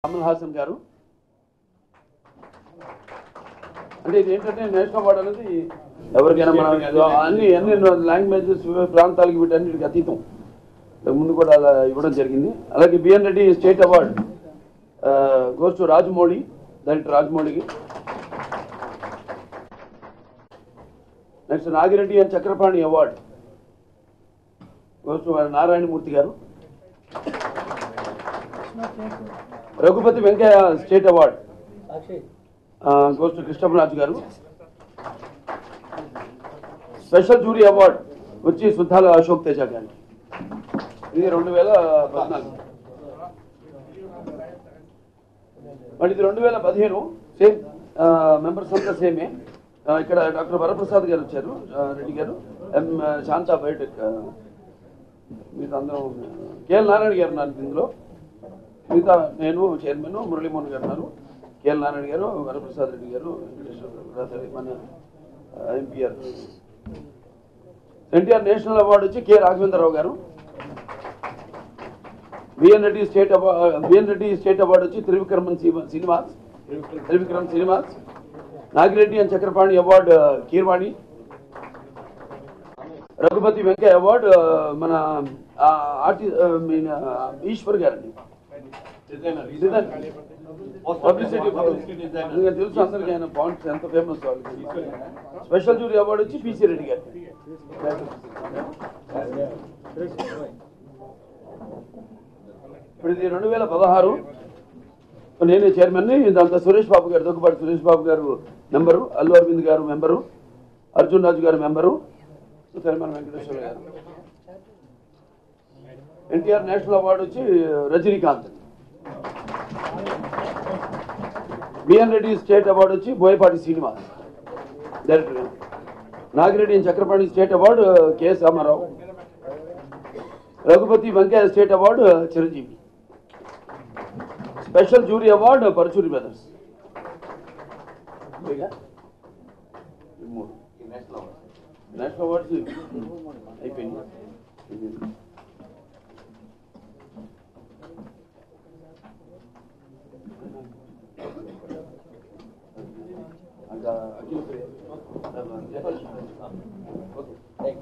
కమల్ హాసన్ గారు అంటే ఇది ఏంటంటే నేషనల్ అవార్డు అనేది ఎవరికైనా మనం అన్ని అన్ని లాంగ్వేజెస్ ప్రాంతాలకి వీటన్నిటికి అతీతం ఇంతకు ముందు కూడా అలా ఇవ్వడం జరిగింది అలాగే B N Reddy state award goes to Rajamouli director రాజమౌళికి next Nagireddy and Chakrapani award goes to Narayanamurthy garu Raghupathi Venkaiah state award goes to Krishnaraju garu special jury award వచ్చి సుద్దాల అశోక్ తేజ గారికి ఇది రెండు వేల పద్నాలుగు మరి ఇది రెండు వేల పదిహేను సేమ్ మెంబర్స్ అంతా సేమే ఆ, ఇక్కడ డాక్టర్ వరప్రసాద్ గారు వచ్చారు ఆ, రెడ్డి గారు ఎం శాంతా బయోటెక్ ఆ, మీరు అందరం కేఎల్ నారాయణ గారు ఉన్నారు ఇందులో మిగతా నేను చైర్మన్ మురళీమోహన్ గారు ఉన్నారు కేఎల్ నారాయణ గారు వరప్రసాద్ రెడ్డి గారు వెంకటేశ్వర గారు, అదే మన ఎంపీఆర్ ఎన్టీఆర్ నేషనల్ అవార్డు వచ్చి K Raghavendra Rao garu B N Reddy state award B N Reddy state award వచ్చి త్రివిక్రమన్ శ్రీ- Srinivas Trivikram Srinivas Nagireddy and Chakrapani award Keeravani Raghupathi Venkaiah award మన ఆర్టి మీన్ ఈశ్వర్ గారండి పబ్లిసిటీ ఇంకా తెలుసు అందరికీ ఆయన పాయింట్స్ ఎంత ఫేమస్ వాళ్ళకి స్పెషల్ జూరీ అవార్డు వచ్చి పిసి రెడ్డి గారు ఇప్పుడు ఇది రెండు వేల పదహారు నేనే చైర్మన్ దాంతో సురేష్ బాబు గారు దగ్గుబాటి సురేష్ బాబు గారు మెంబరు అల్లు అరవింద్ గారు మెంబరు అర్జున్ రాజు గారు మెంబరు తెలంగాణ వెంకటేశ్వర గారు ఎన్టీఆర్ నేషనల్ అవార్డు వచ్చి Rajinikanth B N Reddy state award వచ్చి Boyapati Srinivas director Nagireddy and Chakrapani state award K S Ramarao Raghupathi Venkaiah state award Chiranjeevi special jury award Paruchuri brothers ఇవేగా? ఈ మూడు నేషనల్ అవార్డ్స్ అయిపోయింది ఇది. ఇంకా Akhila Priya. Okay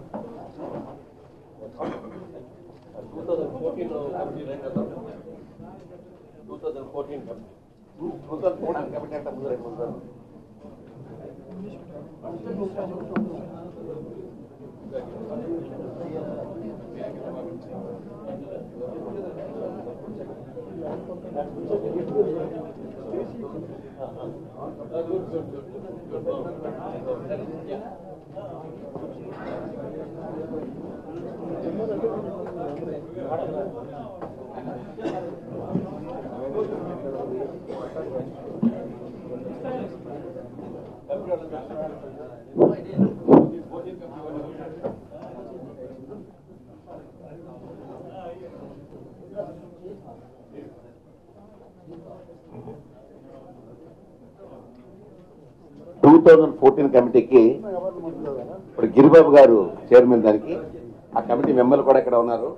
two thousand fourteen కమిటీకి ఇప్పుడు గిరిబాబు గారు చైర్మన్ దానికి ఆ కమిటీ మెంబర్లు కూడా ఇక్కడ ఉన్నారు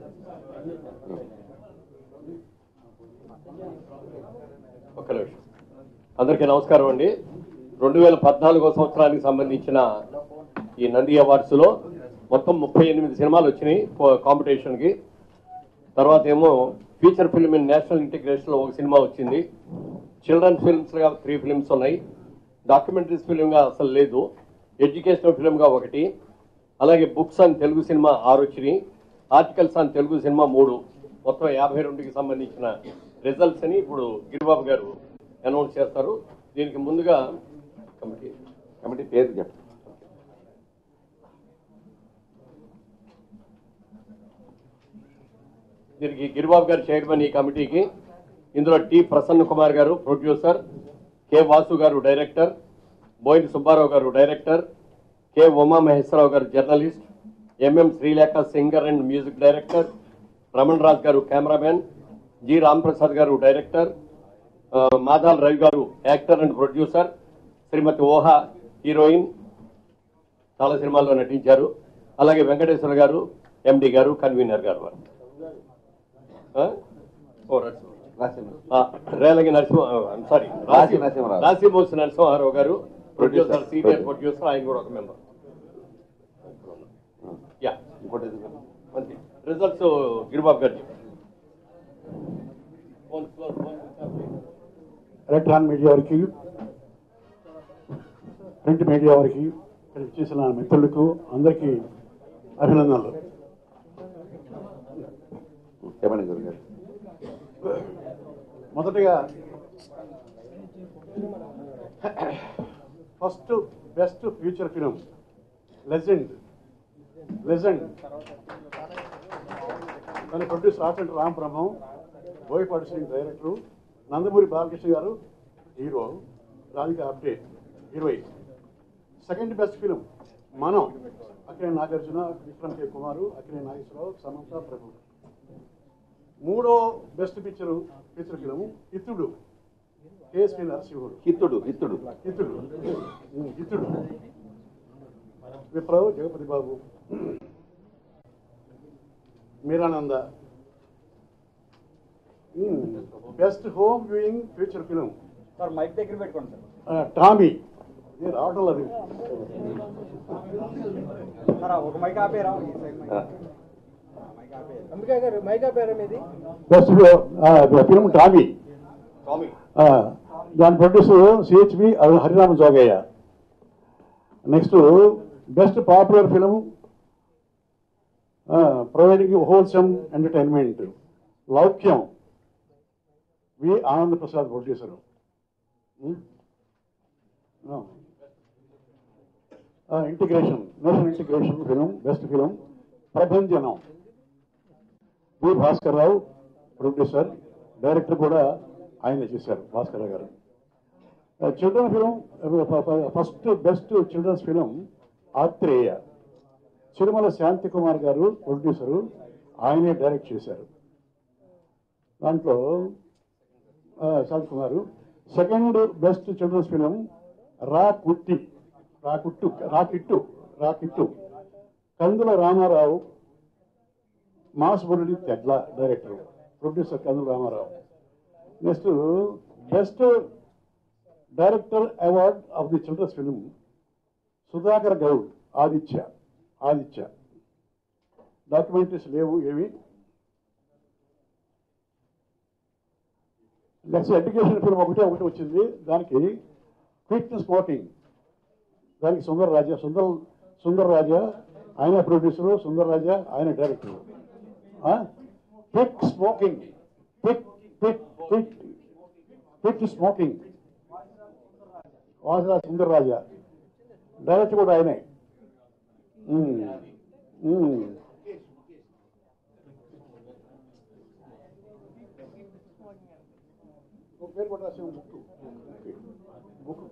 ఒక్క నిమిషం అందరికీ నమస్కారం అండి రెండు వేల పద్నాలుగో సంవత్సరానికి సంబంధించిన ఈ నంది అవార్డ్స్లో మొత్తం ముప్పై ఎనిమిది సినిమాలు వచ్చినాయి పో- కాంపిటీషన్కి తర్వాత ఏమో ఫీచర్ ఫిల్మ్ ఇన్ నేషనల్ ఇంటిగ్రేషన్లో ఒక సినిమా వచ్చింది చిల్డ్రన్ ఫిల్మ్స్గా త్రీ ఫిల్మ్స్ ఉన్నాయి డాక్యుమెంటరీస్ ఫిల్మ్గా అసలు లేదు ఎడ్యుకేషనల్ ఫిల్మ్గా ఒకటి అలాగే బుక్స్ అని తెలుగు సినిమా ఆరు వచ్చినాయి ఆర్టికల్స్ అని తెలుగు సినిమా మూడు మొత్తం యాభై రెండుకి సంబంధించిన రిజల్ట్స్ అని ఇప్పుడు గిరిబాబు గారు అనౌన్స్ చేస్తారు దీనికి ముందుగా కమిటీ కమిటీ పేరు చెప్పండి దీనికి గిరిబాబు గారు చైర్మన్ ఈ కమిటీకి ఇందులో టి ప్రసన్న కుమార్ గారు ప్రొడ్యూసర్ కె వాసు గారు డైరెక్టర్ బోయిన సుబ్బారావు గారు director K Uma Maheswara Rao garu journalist M M Srilekha singer and music director Raman Raj garu cameraman G Ramprasad గారు డైరెక్టర్ ఆ, మాదాల్ రవి గారు యాక్టర్ అండ్ ప్రొడ్యూసర్ శ్రీమతి ఓహా హీరోయిన్ చాలా సినిమాల్లో నటించారు అలాగే వెంకటేశ్వర గారు ఎండి గారు కన్వీనర్ గారు వారు ఆ? Oh, right. రాసిండు రేలంగి నరసింహ సారీ రాశి నరసింహారావు. రాశిమూసి నరసింహారావు గారు ప్రొడ్యూసర్ Producer. సీనియర్ ప్రొడ్యూసర్ ఆయన కూడా ఒక మెంబర్ యా ఇంకోటి ఎందుకు? మంచి రిజల్ట్స్ గిరిబాబు గారు చెప్పండి. ఎలక్ట్రానిక్ మీడియా వారికి ప్రింట్ మీడియా వారికి ఇక్కడ చేసిన మిత్రులకు అందరికీ అభినందనలు చెప్పండి గురుగారు మొదటగా first best feature film legend legend దాని produce Rachanti Ram Brahmam Boyapati Singh director Nandamuri Balakrishna garu hero Radhika Apte heroine second best film Manam అక్కడే నాగార్జున విక్రమ్ కే కుమారు అక్కడే నాగేశ్వరరావు సమంత ప్రభు మూడో best picture picture film Hithudu K S P Narasimhudu Hithudu Hithudu Hithudu Hithudu Viplav Jagapathi Babu Meera Nanda best home viewing feature film sir mike దగ్గర పెట్టుకోండి సార్ టామీ ఇది రావటం లేదు సార్ ఆ ఒక మైక్ ఆపేరా ఈ సైడ్ మైక్ ఆ. మైక్ ఆపేరా అంబికా గారు మైక్ ఆపారా మీది బెస్ట్ ఫిలిం టామీ స్వామి ఆ, దాని producer CHB Harirama Jogaiah next best popular film providing wholesome entertainment Loukyam V Anand Prasad producer integration national integration film best film Prabhanjanam V Bhaskar Rao producer director కూడా ఆయన చేశారు భాస్కర్ రావు గారు children film first best children's film Atreya Chirumala Shanti Kumar గారు ప్రొడ్యూసరు ఆయనే direct చేశారు దాంట్లో ఆ, Shanti Kumar second best children's film రా కుట్టి రా కుట్టు రా కిట్టు రా కిట్టు కందుల Ramarao mass Murali Tedla director producer Kandula Ramarao next best director award of the children's film Sudhakar Goud Aditya Aditya documentaries లేవు ఏవి నెక్స్ట్ ఎడ్యుకేషన్ ఫిల్మ్ ఒకటే ఒకటి వచ్చింది దానికి క్విక్ స్మోకింగ్ దానికి సుందర్ రాజా సుందర్ సుందర్ రాజా ఆయన ప్రొడ్యూసరు సుందర్ రాజా ఆయన director quick smoking quick quick quick quick smoking వాసరా సుందర్ రాజా డైరెక్టర్ కూడా ఆయనే ఉమ్. ఉమ్. ఒక పేరు కూడా రాసాము బుక్ బుక్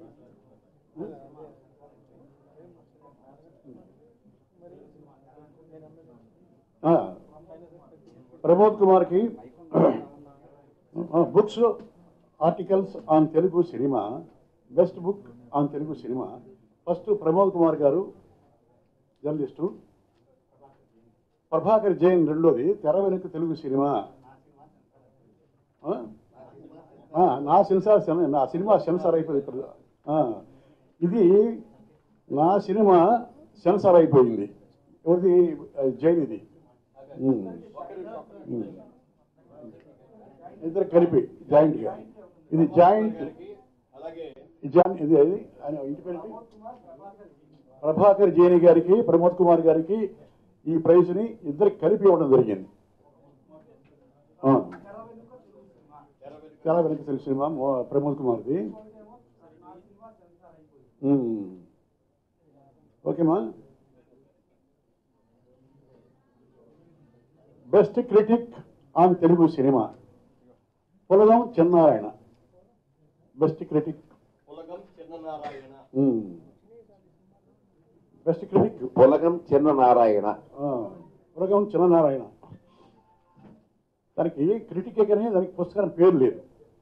ఆ, ప్రమోద్ కుమార్కి books articles on Telugu cinema best book on Telugu cinema first Pramod Kumar గారు జర్నలిస్టు ప్రభాకర్ జైన్ రెండోది తెర వెనుక తెలుగు సినిమా ఆ? ఆ, నా సెన్సార్ సెన్- నా సినిమా సెన్సార్ అయిపోయింది ఇప్పుడు. ఆ, ఇది నా సినిమా సెన్సార్ అయిపోయింది ఎవరిది ఆ, జైన్ ఇది ఉమ్. ఉమ్. ఇద్దరు కలిపి జాయింట్ గా ఇది జాయింట్ అలాగే జాన్ ఇది ఇది ఆయన ఇంటి పేరు ఏంటి? ప్రభాకర్ జైని గారికి ప్రమోద్ కుమార్ గారికి ఈ ప్రైజ్ ని ఇద్దరికి కలిపి ఇవ్వడం జరిగింది ఆ. చాలా వెనక తెలుసు సినిమా మో- ప్రమోద్ కుమార్ది ఉమ్. ఓకేమా best critic on Telugu cinema Pulagam Chennarayana best critic Pulagam Chinnanarayana best critic Pulagam Chinna Narayana పులగం చిన్ననారాయణ దానికి క్రిటికే కానీ దానికి పుస్తకం పేరు లేదు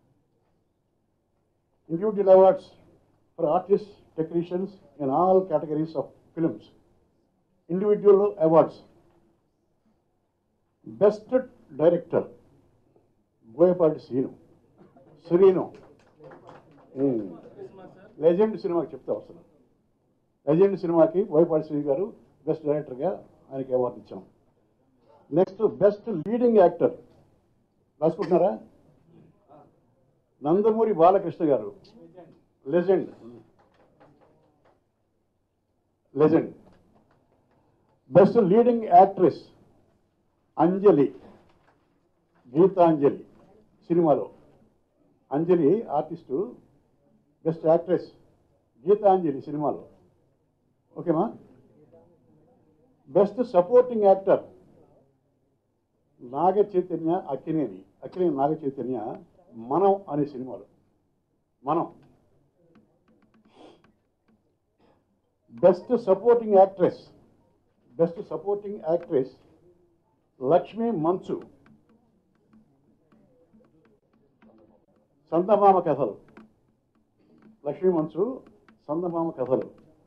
included awards for artist technicians in all categories of films individual awards best director Boyapati Seenu Srinu um. Legend సినిమాకి చెప్తా వస్తున్నాను లెజెండ్ సినిమాకి బోయపాటి శ్రీ గారు బెస్ట్ డైరెక్టర్గా ఆయనకి అవార్డు ఇచ్చాం నెక్స్ట్ బెస్ట్ లీడింగ్ యాక్టర్ రాసుకుంటున్నారా నందమూరి బాలకృష్ణ గారు legend legend best leading actress Anjali Geethanjali సినిమాలో Anjali artist best actress Geethanjali సినిమాలో ఓకేమా best supporting actor Naga Chaitanya Akkineni Akkineni Naga Chaitanya Manam అనే సినిమాలో Manam best supporting actress best supporting actress Lakshmi Manchu Chandamama Kathalu Lakshmi Manchu Chandamama Kathalu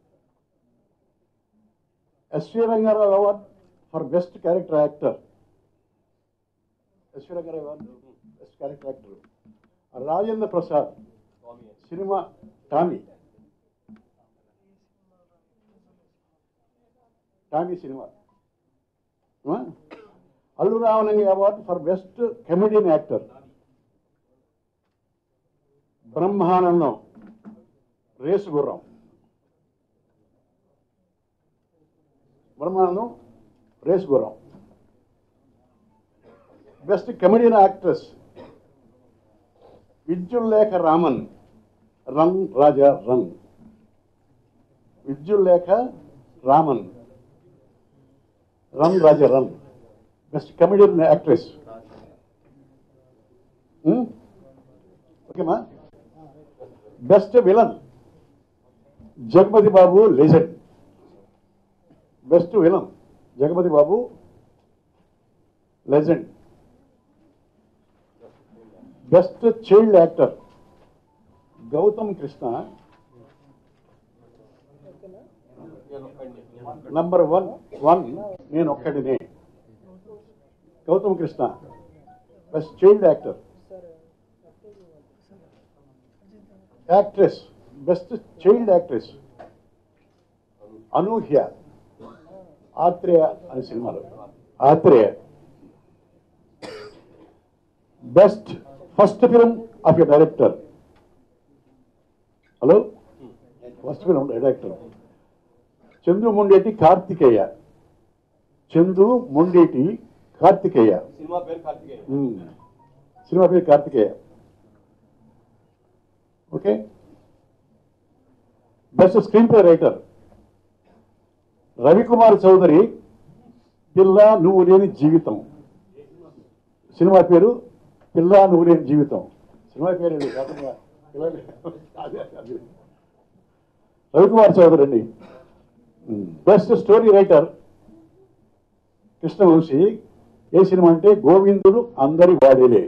SV Rangarao award for best character actor SV Rangarao award best character actor Rajendra Prasad cinema Tommy Tommy cinema ఆ? అల్లు రావణంగి award for best comedian actor Brahmanandam race Gurram Brahmanandam race Gurram best comedian actress Vidyullekha Raman run Raja run Vidyullekha Raman run Raja run best comedian actress ఓకేమా best villain Jagapathi Babu legend best villain Jagapathi Babu legend best child actor Gautham Krishna number one one నేను ఒక్కడినే Gautham Krishna best child actor actress best child actress Anuhya Atreya అనే సినిమాలో Atreya best first film of a director hello first film director Chandu Mondeti Karthikeya Chandu Mondeti Karthikeya cinema పేరు Karthikeya um. Cinema పేరు Karthikeya okay best screenplay writer Ravikumar Chowdary Pilla Nuvvu లేని జీవితం cinema పేరు పిల్ల నువ్వు లేని జీవితం సినిమా పేరు ఇది కాకుండా పిల్ల అదే, అదే. రవికుమార్ చౌదరి అండి బెస్ట్ స్టోరీ రైటర్ కృష్ణవంశీ ఏ సినిమా అంటే Govindudu Andari Vadele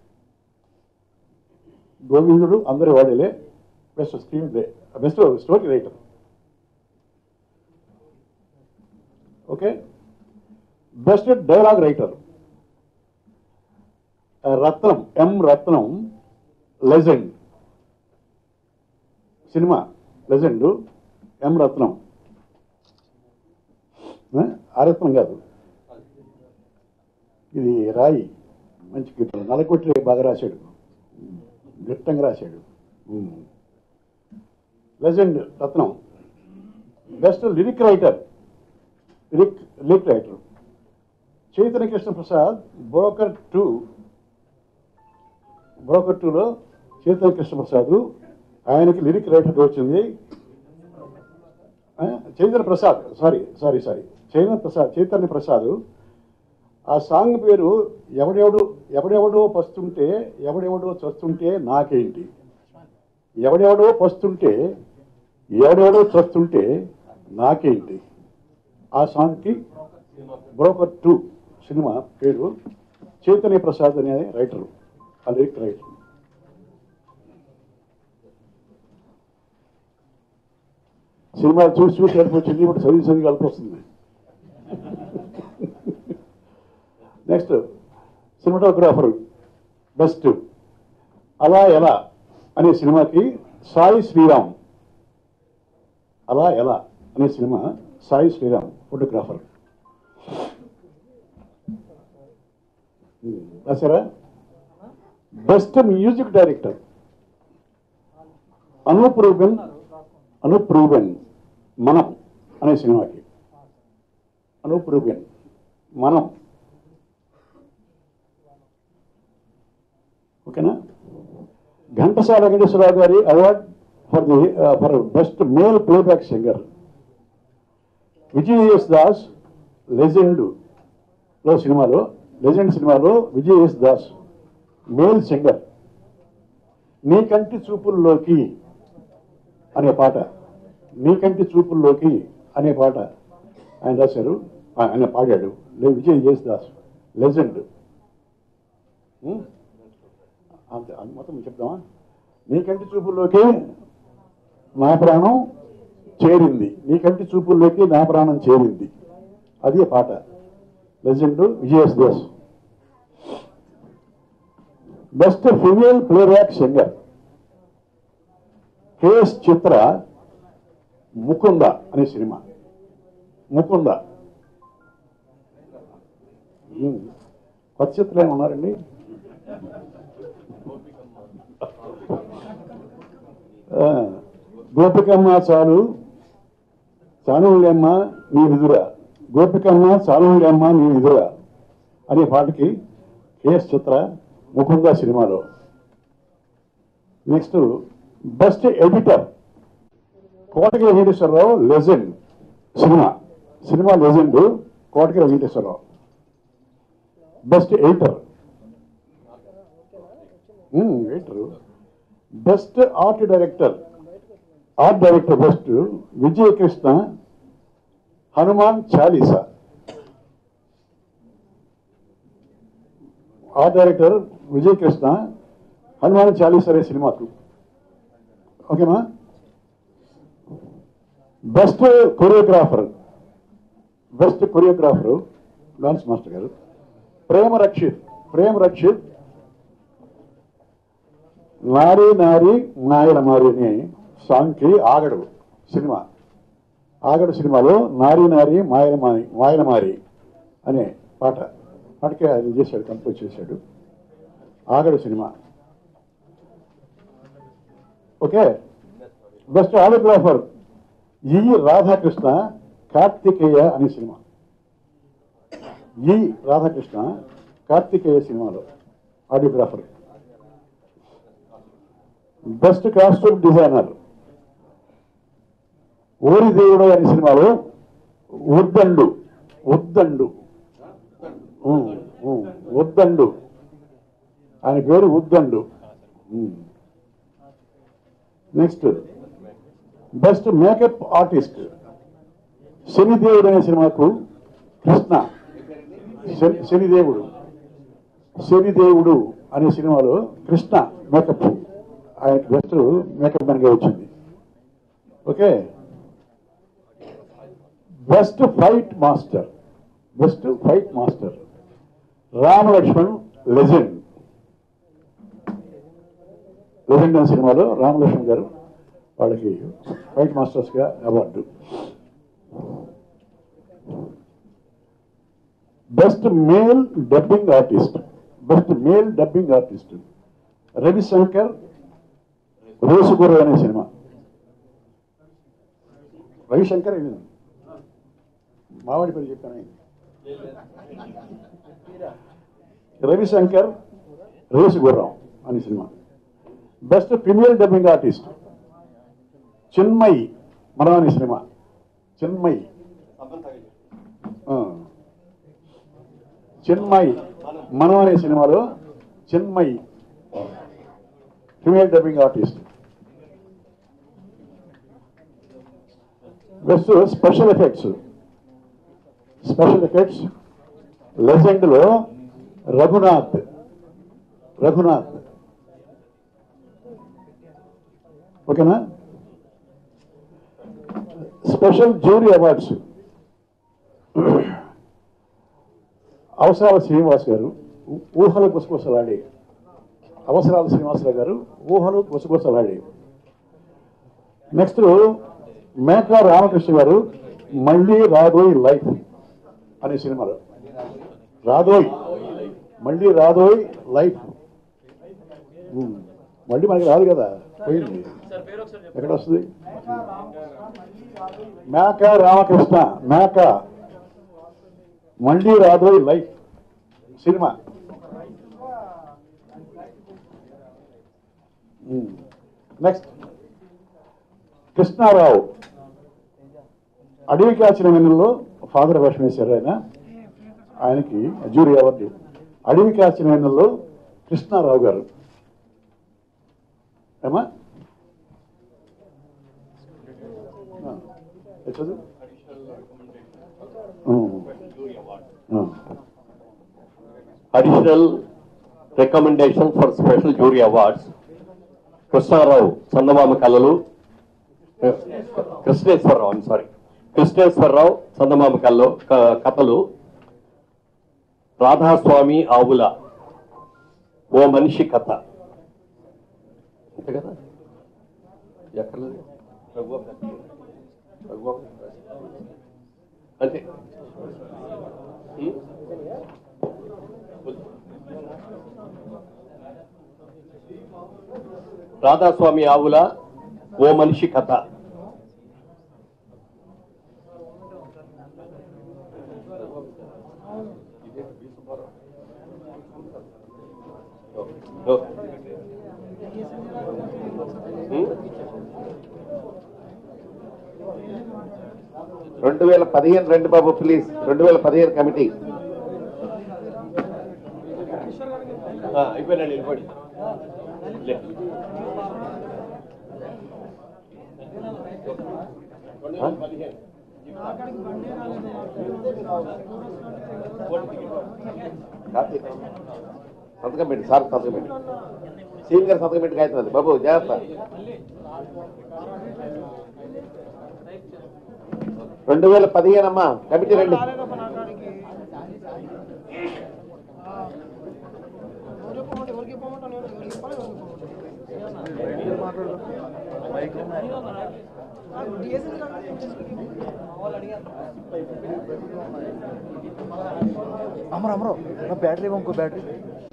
Govindudu Andari Vadele best screenplay best story writer okay best dialogue writer Ratnam M Ratnam legend cinema legend M Ratnam ఆ? ఆ రత్నం కాదు ఇది రాయి మంచి గిట్ట నలకొట్టి బాగా రాశాడు గిట్టంగా రాశాడు legend Ratnam best lyric writer lyric lyric writer Chaitanya Krishna Prasad broker two broker టూలో చైతన్య కృష్ణ ప్రసాద్ ఆయనకి లిరిక్ రైటర్ వచ్చింది ఆ, Chaitanya Prasad sorry sorry sorry Chaitanya Prasad Chaitanya Prasad ఆ సాంగ్ పేరు ఎవడెవడు ఎవడెవడో పస్తుంటే ఎవడెవడో చస్తుంటే నాకేంటి ఎవడెవడో పస్తుంటే ఎవడెవడో చస్తుంటే నాకేంటి ఆ సాంగ్కి బ్రోకర్ టూ సినిమా పేరు చైతన్య ప్రసాద్ అనే రైటరు ఆ లిరిక్ రైటర్ సినిమా చూసి చూసి అనిపించింది ఇప్పుడు చదివి చదివి కలిపి వస్తుంది నెక్స్ట్ సినిమాటోగ్రాఫర్ బెస్ట్ అలా ఎలా అనే సినిమాకి సాయి శ్రీరామ్ అలా ఎలా అనే సినిమా సాయి శ్రీరామ్ ఫోటోగ్రాఫర్ రాశారా best music director Anup Ruben Anup Ruben Manam అనే సినిమాకి అనూప్ రూబెన్ మనం ఓకేనా ఘంటసాల వెంకటేశ్వరరావు గారి award for the for best male playback singer Vijay S Das legend లో సినిమాలో లెజెండ్ సినిమాలో Vijay S Das male singer నీ కంటి చూపుల్లోకి అనే పాట నీ కంటి చూపుల్లోకి అనే పాట ఆయన రాశారు ఆ- ఆయన పాడాడు లే- విజయ్ ఎస్ దాస్ లెజెండ్ ఉం? అంతే అది మొత్తం చెప్దామా నీ కంటి చూపుల్లోకి నా ప్రాణం చేరింది నీ కంటి చూపుల్లోకి నా ప్రాణం చేరింది అది పాట legend Vijay S Das best female playback singer KS Chithra Mukunda అనే సినిమా ముకుంద ఉమ్. కొత్త చిత్రం ఏమన్నారండి ఆ, గోపికమ్మ చాలు చాలులేమ్మ నీ విదురా గోపికమ్మ చాలులేమ్మ నీ విదురా అనే పాటకి కేఎస్ చిత్ర ముకుంద సినిమాలో next best editor Kotagiri Venkateswararao legend cinema cinema legend Kotagiri Venkateswararao best editor editor best art director art director best Vijayakrishna Hanuman Chalisa art director Vijayakrishna Hanuman Chalisa అనే సినిమాకు ఓకేనా best choreographer best choreographer dance master గారు ప్రేమ రక్షిత్ ప్రేమ రక్షిత్ నారి నారి నాయల మారి అనే సాంగ్కి ఆగడు సినిమా ఆగడు సినిమాలో నారి నారి మాయల మారి మాయల మారి అనే పాట పాటకే ఆయన చేశాడు కంపోజ్ చేశాడు Aagadu cinema okay best audiographer ఈ రాధాకృష్ణ కార్తికేయ అనే సినిమా ఈ రాధాకృష్ణ కార్తికేయ సినిమాలో ఆడియోగ్రాఫర్ బెస్ట్ కాస్ట్యూమ్ డిజైనర్ ఓరి దేవుడు అనే సినిమాలో ఉద్దండు ఉద్దండు ఉమ్, ఉమ్, ఉద్దండు ఆయన పేరు Uddandu next best makeup artist Shanidevudu అనే సినిమాకు కృష్ణ శని- శనిదేవుడు శనిదేవుడు అనే సినిమాలో కృష్ణ మేకప్ ఆయనకి బెస్ట్ మేకప్ మ్యాన్గా వచ్చింది okay best fight master best fight master Rama Lakshman legend legend అనే సినిమాలో రామ లక్ష్మణ్ గారు వాళ్ళకి ఫైట్ మాస్టర్స్గా award best male dubbing artist best male dubbing artist Ravishankar రేసుగుర్ర అనే సినిమా రవిశంకర్ ఇది మావాడి పేరు చెప్పాను ఆయన. రవిశంకర్ రేసుగుర్రం అనే cinema best female dubbing artist Chinmayi Manam అనే సినిమా చిన్మయి ఆ. చిన్మయి మనం అనే సినిమాలో Chinmayi female dubbing artist best special effects special effects legend లో రఘునాథ్ రఘునాథ్ ఓకేనా స్పెషల్ జ్యూరీ అవార్డ్స్ అవసరాల శ్రీనివాస్ గారు ఊ- ఊహల గుసగుసలాడి అవసరాల శ్రీనివాసరావు గారు ఊహలు గుసగుసలాడి నెక్స్ట్ మేకా రామకృష్ణ గారు మళ్ళీ రాదోయ్ లైఫ్ అనే సినిమాలో రాదోయ్ మళ్ళీ రాదోయ్ లైఫ్ ఉమ్. మళ్ళీ మనకి రాదు కదా పోయింది ఎక్కడ వస్తుంది మేక Ramakrishna Meka Malli Radoi life cinema next Krishnarao అడవి కాచిన వెన్నుల్లో ఫాదర్ వేషం వేశారు ఆయన ఆయనకి జూరీ అవార్డు అడవి కాచిన వెన్నుల్లో కృష్ణారావు గారు ఏమా ఆ, ఏ చదువు ఆ, ఆ. Additional recommendation for special jury awards Krishnarao Chandamama Kalalu Krishneswararao I'm sorry Krishneswararao Chandamama Kalalu క- కథలు రాధాస్వామి ఆవుల ఓ మనిషి కథ అంతే కదా ఎక్కడ లేదు? రఘుబాబు గారు. రఘుబాబు గారు. అంతే ఉం? రాధాస్వామి ఆవుల ఓ మనిషి కథ రెండు వేల పదిహేను రెండు బాబు ప్లీజ్ రెండు వేల పదిహేను కమిటీ అయిపోయినండి వెళ్ళిపోండి లే. రెండు వేల పదిహేను. కాపీ. సంతకం పెట్టి సార్ సంతకం పెట్టి సీఎం గారు సంతకం పెట్టి కాగితం అది బాబు జాగ్రత్త రెండు వేల పదిహేను అమ్మా కమిటీ రండి అమరు అమరు నా బ్యాటరీ ఇంకో బ్యాటరీ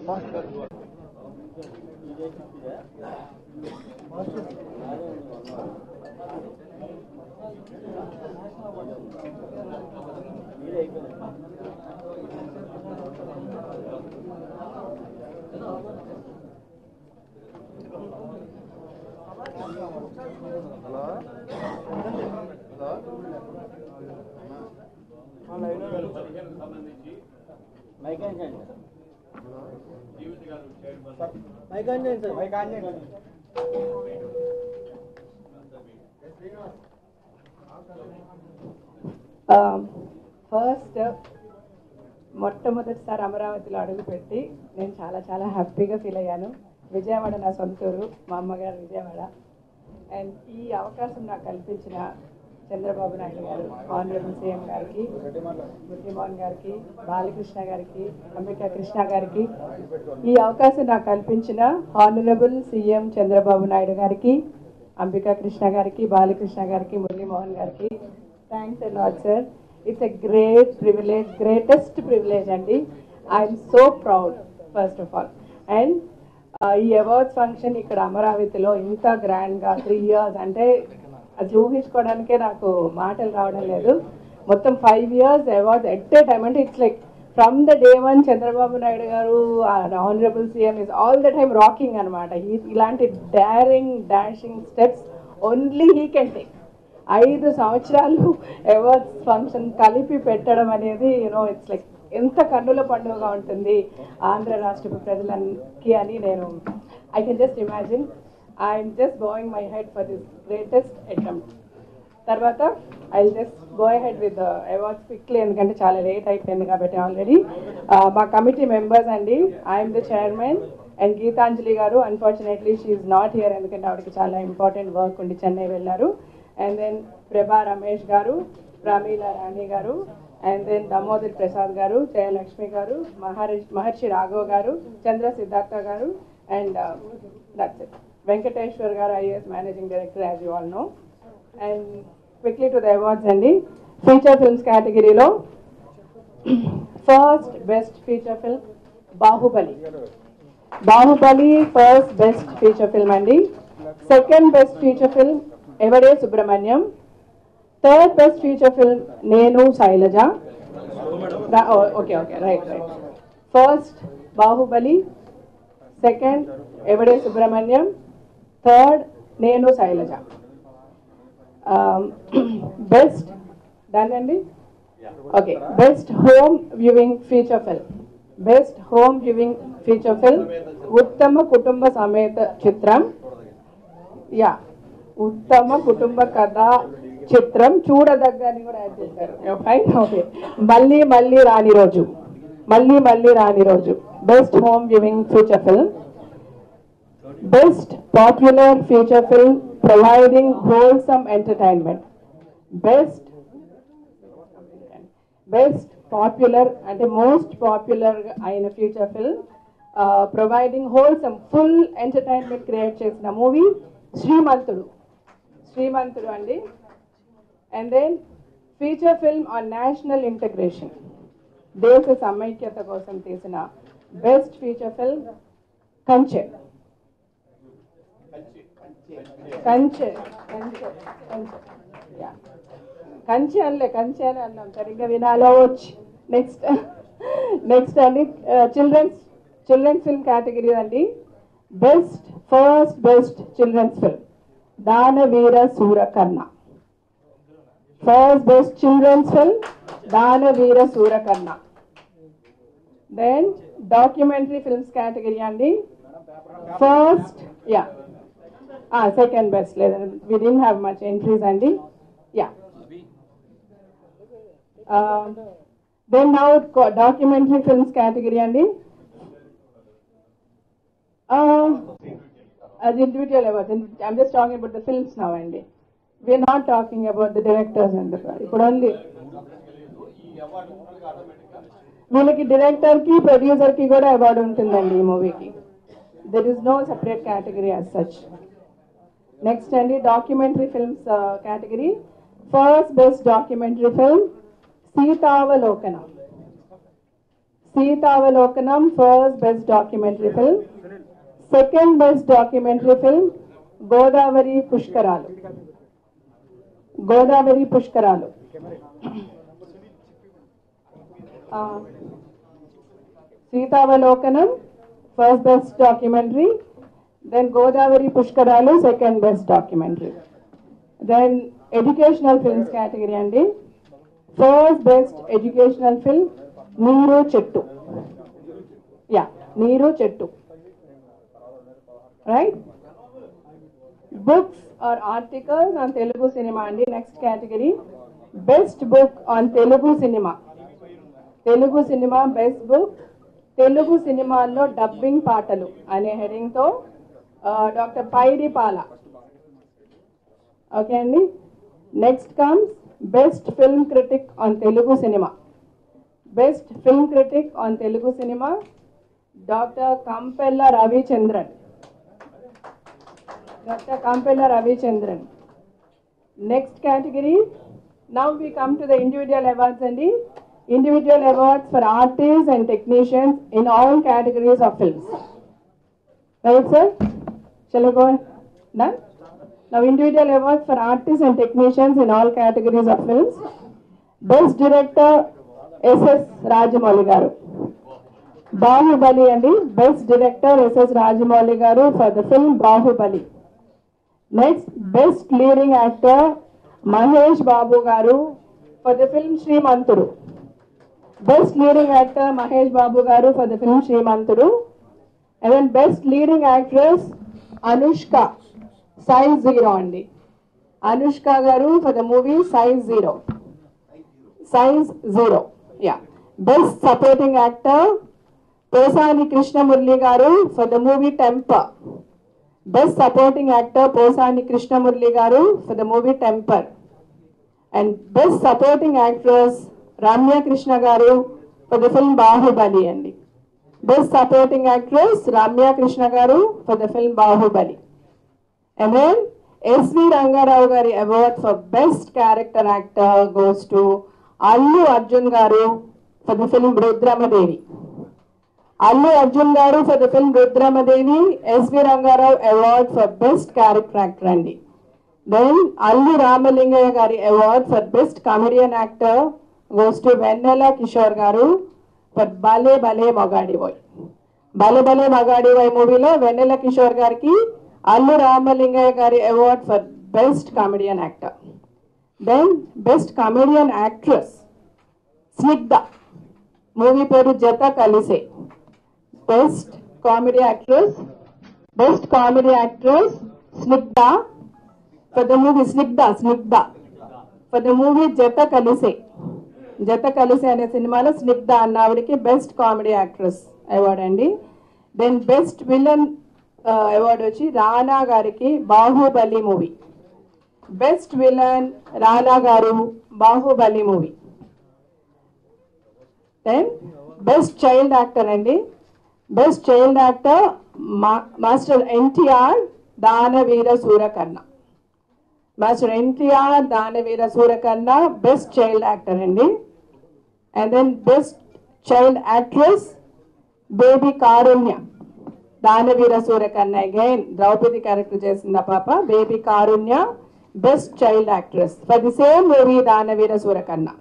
మైక్ ఆన్ చేయండి మైక్ ఆన్ చేయండి సార్ మైక్ ఆన్ చేయండి ఫస్ట్ మొట్టమొదటిసారి అమరావతిలో అడుగుపెట్టి నేను చాలా చాలా హ్యాపీగా ఫీల్ అయ్యాను విజయవాడ నా సొంతూరు మా అమ్మగారు విజయవాడ అండ్ ఈ అవకాశం నాకు కల్పించిన చంద్రబాబు నాయుడు గారు ఆనరబుల్ సీఎం గారికి బుద్ధిమోహన్ గారికి బాలకృష్ణ గారికి అంబికా కృష్ణ గారికి ఈ అవకాశం నాకు కల్పించిన ఆనరబుల్ సీఎం చంద్రబాబు నాయుడు గారికి అంబికా కృష్ణ గారికి బాలకృష్ణ గారికి మురళీమోహన్ గారికి thanks a lot sir it's a great privilege greatest privilege అండి I'm so proud first of all and ఈ అవార్డ్స్ ఫంక్షన్ ఇక్కడ అమరావతిలో ఇంత గ్రాండ్గా త్రీ ఇయర్స్ అంటే అది ఊహించుకోవడానికే నాకు మాటలు రావడం లేదు మొత్తం five years awards at a time అంటే it's like from the day one Chandrababu Naidu గారు honourable CM is all the time rocking అనమాట ఇలాంటి daring dashing steps only he can take ఐదు సంవత్సరాలు అవార్డ్స్ ఫంక్షన్ కలిపి పెట్టడం అనేది యూనో ఇట్స్ లైక్ ఎంత కన్నుల పండుగగా ఉంటుంది ఆంధ్ర రాష్ట్ర ప్రజలకి అని నేను I can just imagine I'm just going my head for this greatest attempt తర్వాత I just go head with awards quickly ఎందుకంటే చాలా లేట్ అయిపోయింది కాబట్టి ఆల్రెడీ మా కమిటీ మెంబర్స్ అండి I'm the chairman and Geethanjali గారు అన్ఫార్చునేట్లీ షీఈ్ నాట్ హియర్ ఎందుకంటే ఆవిడకి చాలా ఇంపార్టెంట్ వర్క్ ఉండి చెన్నై వెళ్ళారు అండ్ దెన్ ప్రభా రమేష్ గారు ప్రమీల రాణి గారు అండ్ దెన్ దామోదర్ ప్రసాద్ గారు జయలక్ష్మి గారు మహర్షి మహర్షి రాఘవ్ గారు చంద్ర సిద్ధార్థ గారు And uh, that's it. Venkateshwar Garu, IAS Managing Director, as you all know. And quickly to the awards అండి ఫీచర్ ఫిల్మ్స్ కేటగిరీలో first best feature film Baahubali Baahubali first best feature film అండి second best feature film Evade Subramanyam third best feature film Nenu Sailaja okay okay right right first Baahubali second Evade Subramanyam third Nenu Sailaja best done అండి okay best home viewing feature film best home viewing feature film ఉత్తమ కుటుంబ సమేత చిత్రం yeah ఉత్తమ కుటుంబ కథ చిత్రం చూడదగ్గని కూడా యాడ్ చేశారు ఫైన్ ఓకే మళ్ళీ మళ్ళీ రాని రోజు మళ్ళీ Malli Rani Roju best home viewing feature film best popular feature film providing wholesome entertainment best best popular అంటే మోస్ట్ పాపులర్ అయిన feature film providing wholesome full entertainment create చేసిన మూవీ శ్రీమంతుడు శ్రీమంతుడు అండి and then feature film on national integration దేశ సమైక్యత కోసం తీసిన best feature film కంచె కంచె కంచె కంచె యా కంచె అనలే కంచె అని అన్నాం సరిగ్గా వినాలో వచ్చి నెక్స్ట్ నెక్స్ట్ అండి చిల్డ్రన్స్ చిల్డ్రన్స్ ఫిల్మ్ కేటగిరీ అండి best first best children's film Danaveera Soorakarna first best children's film Danaveera Soorakarna then documentary films category అండి ఫస్ట్ యా సెకండ్ బెస్ట్ లేదా we didn't have much entries అండి yeah then now documentary films category అండి as individual awards. And I'm just talking about the films now, Andy. We're not talking about the directors and the ఇప్పుడు only వీళ్ళకి director కి producer కి కూడా award ఉంటుందండి ఈ మూవీకి there is no separate category as such next అండి documentary films category first best documentary film Seethavalokanam Seethavalokanam first best documentary film second best documentary film Godavari Pushkaralu Godavari Pushkaralu ఆ, Seethavalokanam first best documentary then Godavari Pushkaralu second best documentary then educational films category అండి first best educational film Neeru Chettu yeah Neeru Chettu right books are articles on Telugu cinema అండి next category best book on Telugu cinema Telugu cinema best book Telugu సినిమాల్లో dubbing పాటలు అనే హెడింగ్తో doctor Paidipala okay అండి next comes best film critic on Telugu cinema best film critic on Telugu cinema doctor Kampella Ravichandran doctor Kampella Ravichandran next category now we come to the individual awards అండి individual awards for artist and technicians in all categories of films right sir Shall I go on? Done? Now individual awards for artists and technicians in all categories of films. Best Director S.S. Rajamouli గారు బాహుబలి అండి best director SS Rajamouli గారు for the film Baahubali next best leading actor Mahesh Babu గారు for the film Srimanthudu best leading actor Mahesh Babu గారు for the film Srimanthudu and then best leading actress Anushka size zero అండి అనుష్క గారు for the movie size zero size zero yeah best supporting actor Posani Krishnamurali గారు for the movie temper best supporting actor Posani Krishnamurali గారు for the movie temper and best supporting actress Ramya Krishna గారు for the film Baahubali అండి Best Supporting Actress Ramya Krishna Garu for the film Bahubali. And then S.V. Rangarao Gari Award for Best Character Actor goes to Allu Arjun Garu for the film Rudramadevi. Allu Arjun Garu for the film Rudramadevi, S.V. Rangarao Award for Best Character Actor అండి Then Allu Ramalingaya Gari Award for Best Comedian Actor goes to Vennela Kishore Garu for Bale Bale Mogadi Boy. బలే బలే మగాడి why మూవీలో వెన్నెల కిషోర్ గారికి అల్లు రామలింగయ్య గారి award for best comedian actor then best comedian actress Snigdha movie పేరు Jatha Kalise best comedy actress best comedy actress Snigdha for the movie Snigdha Snigdha for the movie Jatha Kalise Jatha Kalise అనే సినిమాలో స్నిగ్ధ అన్న ఆవిడకి బెస్ట్ కామెడీ యాక్ట్రెస్ అవార్డ్ అండి దెన్ బెస్ట్ విలన్ అవార్డు వచ్చి రానా గారికి Baahubali movie best villain Rana garu Baahubali movie then best child actor అండి best child actor master NTR Danaveera Soorakarna master NTR Danaveera Soorakarna best child actor అండి and then best child actress baby Karunya Danaveera Soorakarna again Draupadi character చేసింది ఆ పాప baby Karunya best child actress for the same movie Danaveera Soorakarna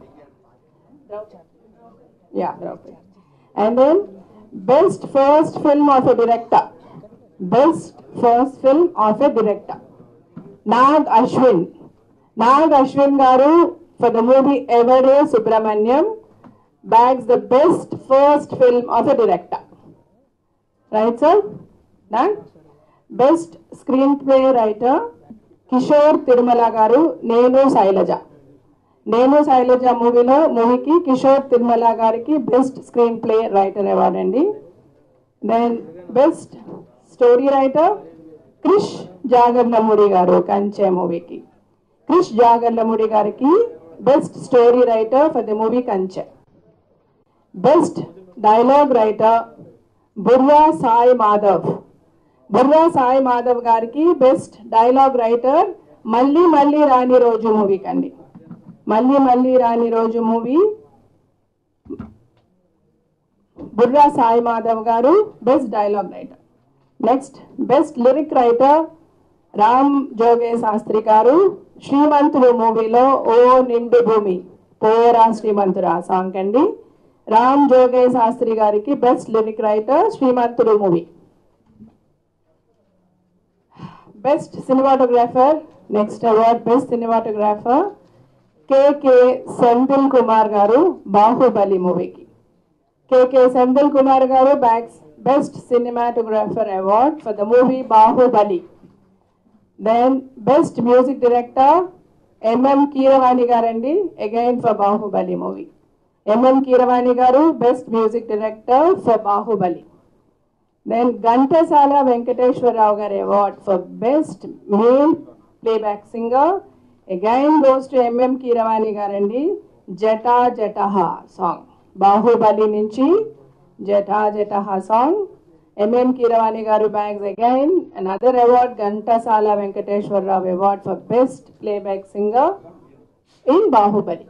yeah Draupadi and then best first film of a director best first film of a director Nag Ashwin Nag Ashwin garu for the movie Evade Subrahmanyam bags the best first film of a director. Right, sir? Done? Best screenplay writer, Kishore Tirumala గారు నేను శైలజ నేను శైలజ మూవీలో మూవీకి కిషోర్ తిరుమల గారికి best screenplay writer award అండి then best story writer Krish Jagarlamudi garu Kanche మూవీకి క్రిష్ జాగర్లమూడి గారికి best story writer for the movie Kanche best dialogue writer Burra Sai Madhav Burra Sai Madhav గారికి బెస్ట్ డైలాగ్ రైటర్ మళ్ళీ మళ్ళీ రాని రోజు మూవీ కండి మళ్ళీ Malli Rani Roju movie Borra Sai Madhav garu best dialogue writer next best lyric writer Ram Joge Sastry garu Srimanthudu మూవీలో ఓ నిండు భూమి పోరా శ్రీమంతుడు ఆ సాంగ్ అండి రామ్ జోగే శాస్త్రి గారికి best lyric writer Srimanthudu movie best cinematographer next award best cinematographer KK Senthil Kumar garu Baahubali మూవీకి KK Senthil Kumar garu bags best cinematographer award for the movie Baahubali then best music director MM Keeravani గారండి again for Baahubali movie MM Keeravani garu best music director for Baahubali then Ghantasala Venkateswararao గారి award for best male playback singer again goes to MM Keeravani గారండి Jata Jataha song Baahubali నుంచి Jata Jataha song MM Keeravani garu bags again another award Ghantasala Venkateswararao award for best playback singer in Baahubali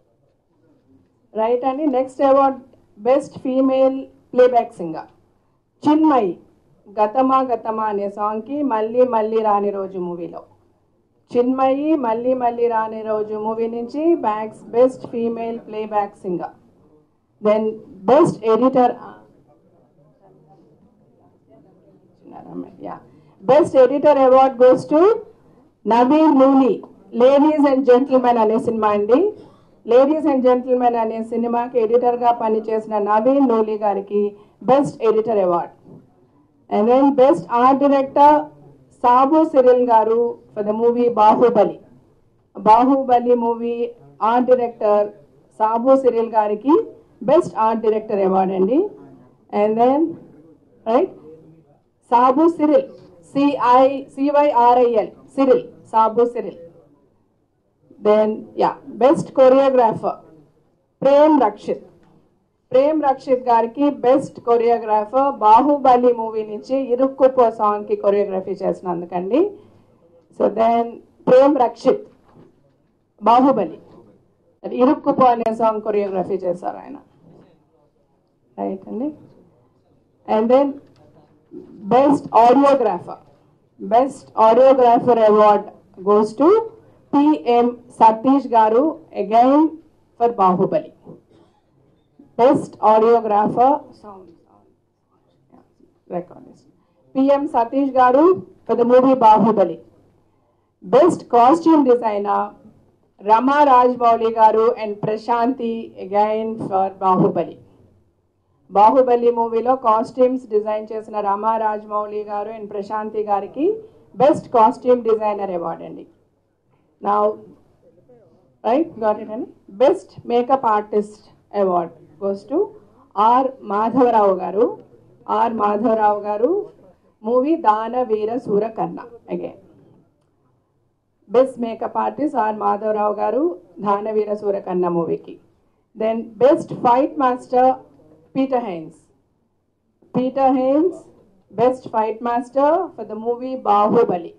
right అండి next award best female playback singer Chinmayi Gathama Gathama అనే సాంగ్కి మళ్ళీ మళ్ళీ రాని రోజు మూవీలో చిన్మయి మళ్ళీ మళ్ళీ రాని రోజు మూవీ నుంచి bags best female playback singer then best editor best editor award goes to Naveen Nooli ladies and gentlemen అనే సినిమా అండి లేడీస్ అండ్ జెంటిల్మెన్ అనే సినిమాకి ఎడిటర్గా పనిచేసిన నవీన్ నూలి గారికి best editor award and then best art director Sabu Cyril garu for the movie Baahubali Baahubali movie art director Sabu Cyril గారికి best art director award అండి and then right Sabu Cyril C I C Y R I L Cyril సాబు Cyril then yeah best choreographer Prem Rakshith Prem Rakshith గారికి best choreographer Baahubali movie నుంచి Irukkupo song కి choreography చేసినందుకండి so then Prem Rakshith Baahubali అది ఇరుక్కుపో అనే song choreography చేశారు ఆయన రైట్ అండి and then best audiographer best audiographer award goes to PM Satish garu again for Baahubali best audiographer sound record PM Satish garu for the movie Baahubali best costume designer Rama Rajamouli garu and Prashanti again for Baahubali Baahubali మూవీలో costumes design చేసిన రమా Rajamouli garu and Prashanti గారికి best costume designer award అండి నా right got it అండి best makeup artist award goes to R Madhavarao garu R Madhavarao garu movie Daana Veera Soora Karna again best makeup artist R Madhavarao garu Danaveera Soorakarna మూవీకి then best fight master Peter Hein Peter Hein best fight master for the movie Baahubali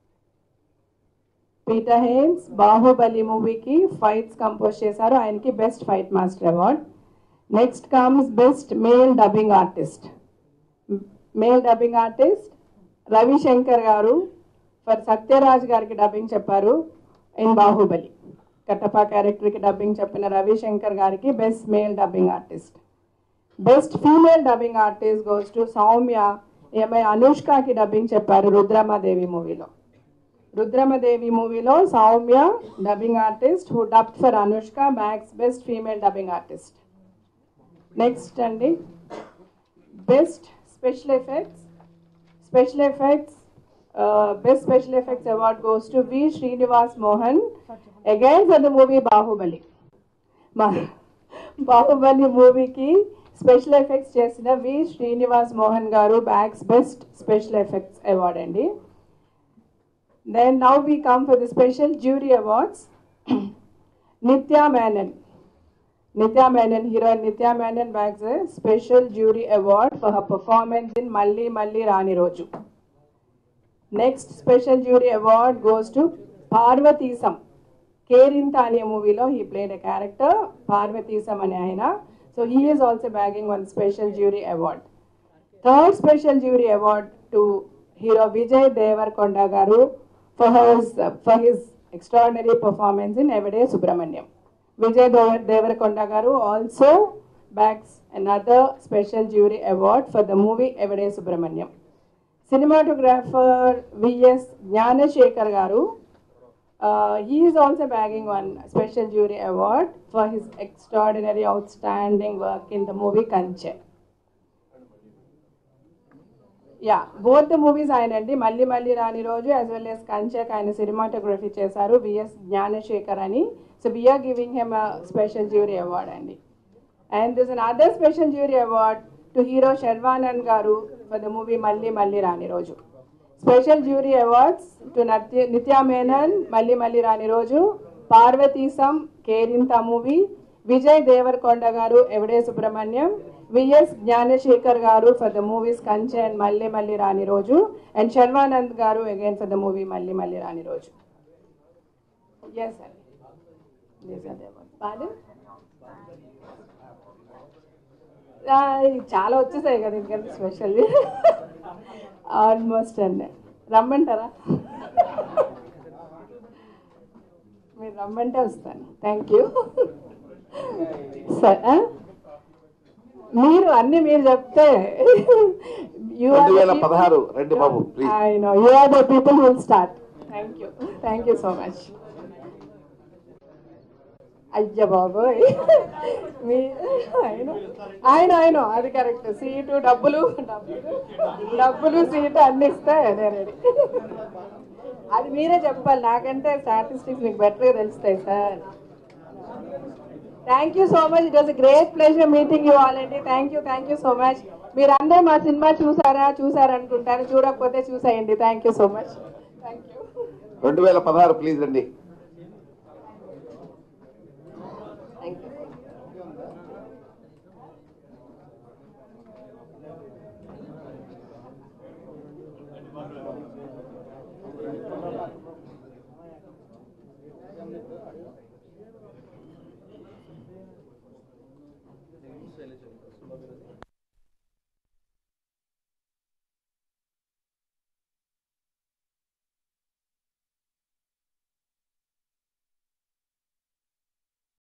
Peter Hein Baahubali మూవీకి fights compose చేశారు ఆయనకి best fight master award next comes best male dubbing artist male dubbing artist Ravishankar garu for Sathyaraj గారికి dubbing చెప్పారు in Baahubali Kattappa క్యారెక్టర్కి dubbing చెప్పిన రవిశంకర్ గారికి best male dubbing artist best female dubbing artist goes to Sowmya ఏమై అనుష్కకి డబ్బింగ్ చెప్పారు రుద్రమాదేవి మూవీలో రుద్రమదేవి మూవీలో Sowmya dubbing artist who dub for Anushka max best female dubbing artist next అండి best special effects special effects best special effects award goes to V Srinivas Mohan again for the movie Baahubali మా బాహుబలి మూవీకి special effects చేసిన వి Srinivas Mohan garu bags best special effects award అండి then now we come for the special jury awards Nithya Menen Nithya Menen heroine Nithya Menen bags special jury award for her performance in Malli Malli Rani Roju next special jury award goes to Parvateesam Kerintha అనే మూవీలో he played a character Parvateesam అనే ఆయన so he is also bagging one special jury award third special jury award to hero Vijay Deverakonda garu for hers for his extraordinary performance in Evade Subramanyam Vijay Devar Deverakonda garu also bags another special jury award for the movie Evade Subramanyam cinematographer VS Gnanasekhar garu he is also bagging one special jury award for his extraordinary outstanding work in the movie Kanche yeah both the movies ఆయన అండి మళ్ళీ మళ్ళీ రాని రోజు as well yes కంచెక్ ఆయన cinematography చేశారు విఎస్ జ్ఞానశేఖర్ అని so we're giving him special jury award అండి and this another special jury award to hero Sharwanand garu for the movie Malli Malli Rani Roju special jury awards to Nithya Nithya Menen Malli Malli Rani Roju Parvateesam Kerintha movie Vijay Deverakonda garu Evade Subramanyam VS Gnanasekhar garu for the movies Kanche and Malli Malli Rani రోజు and Sharwanand గారు again for the movie Malli Malli Rani రోజు yes అండి These are the awards. Pardon? ఆ, చాలా వచ్చేసాయి కదా ఇంకా special almost అండి రమ్మంటారా మీరు రమ్మంటే వస్తాను థ్యాంక్ యూ సరే మీరు అన్ని మీరు చెప్తే you are రెండు the వేల people- పదహారు రండి బాబు please I know. You are the people who will start. Thank you. Thank you so much. అయ్య బాబోయ్ మీ ఆయన ఆయన ఆయన అది కరెక్ట్ సీటు డబ్బులు డబ్బులు డబ్బులు సీటు అన్ని ఇస్తే అదే రెడీ అది మీరే చెప్పాలి నాకంటే స్టాటిస్టిక్స్ మీకు బెటర్గా తెలుస్తాయి sir thank you so much it was great pleasure meeting you all అండి thank you thank you so much మీరు అందరూ మా సినిమా చూసారా చూసారనుకుంటాను చూడకపోతే చూసేయండి thank you so much thank you రెండు వేల పదహారు ప్లీజ్ రండి